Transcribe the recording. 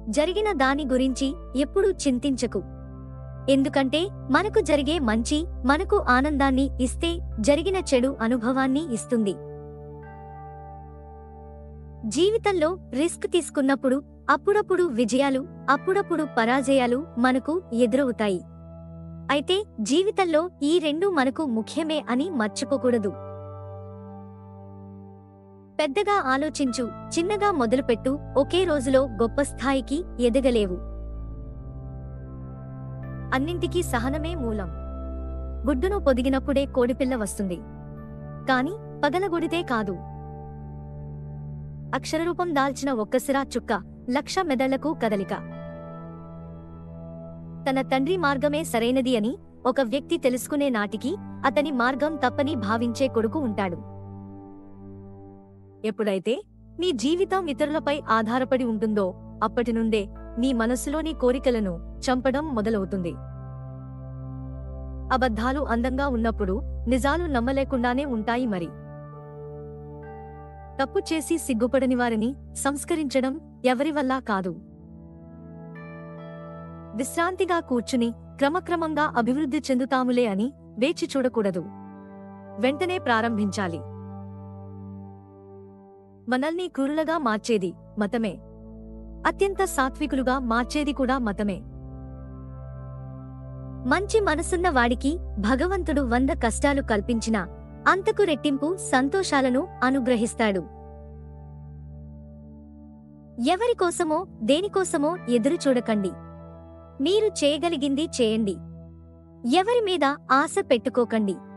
జరిగిన దాని గురించి ఎప్పుడూ చింతించకు ఎందుకంటే మనకు జరిగే మంచి మనకు ఆనందాన్ని ఇస్తే జరిగిన చెడు అనుభవాన్ని ఇస్తుంది జీవితంలో రిస్క్ తీసుకున్నప్పుడు అప్పుడప్పుడు విజయాలు అప్పుడప్పుడు పరాజయాలు మనకు ఎదురవుతాయి అయితే జీవితంలో ఈ రెండు మనకు ముఖ్యమే అని మర్చిపోకూడదు పెద్దగా ఆలోచించు చిన్నగా మొదలుపెట్టు ఒకే రోజులో గొప్ప స్థాయికి ఎదగలేవు అన్నింటికీ సహనమే మూలం గుడ్డును పొదిగినప్పుడే కోడిపిల్ల వస్తుంది కాని పగలగొడితే కాదు అక్షరరూపం దాల్చిన ఒక్కసిరా చుక్క లక్ష మెదళ్లకు కదలిక తన తండ్రి మార్గమే సరైనది అని ఒక వ్యక్తి తెలుసుకునే నాటికి అతని మార్గం తప్పని భావించే కొడుకు ఉంటాడు ఎప్పుడైతే నీ జీవితం ఇతరులపై ఆధారపడి ఉంటుందో అప్పటి నుండే నీ మనస్సులోని కోరికలను చంపడం మొదలవుతుంది అబద్ధాలు అందంగా ఉన్నప్పుడు నిజాలు నమ్మలేకుండానే ఉంటాయి మరి తప్పు చేసి సిగ్గుపడని వారిని సంస్కరించడం ఎవరి వల్ల కాదు విశ్రాంతిగా కూర్చుని క్రమక్రమంగా అభివృద్ధి చెందుతాములే అని వేచి చూడకూడదు వెంటనే ప్రారంభించాలి మనల్ని క్రూరులుగా మార్చేది మతమే అత్యంత సాత్వికులుగా మార్చేది కూడా మతమే మంచి మనసున్న వాడికి భగవంతుడు వంద కష్టాలు కల్పించినా అంతకు రెట్టింపు సంతోషాలను అనుగ్రహిస్తాడు ఎవరికోసమో దేనికోసమో ఎదురు చూడకండి మీరు చేయగలిగింది చేయండి ఎవరి మీద ఆశ పెట్టుకోకండి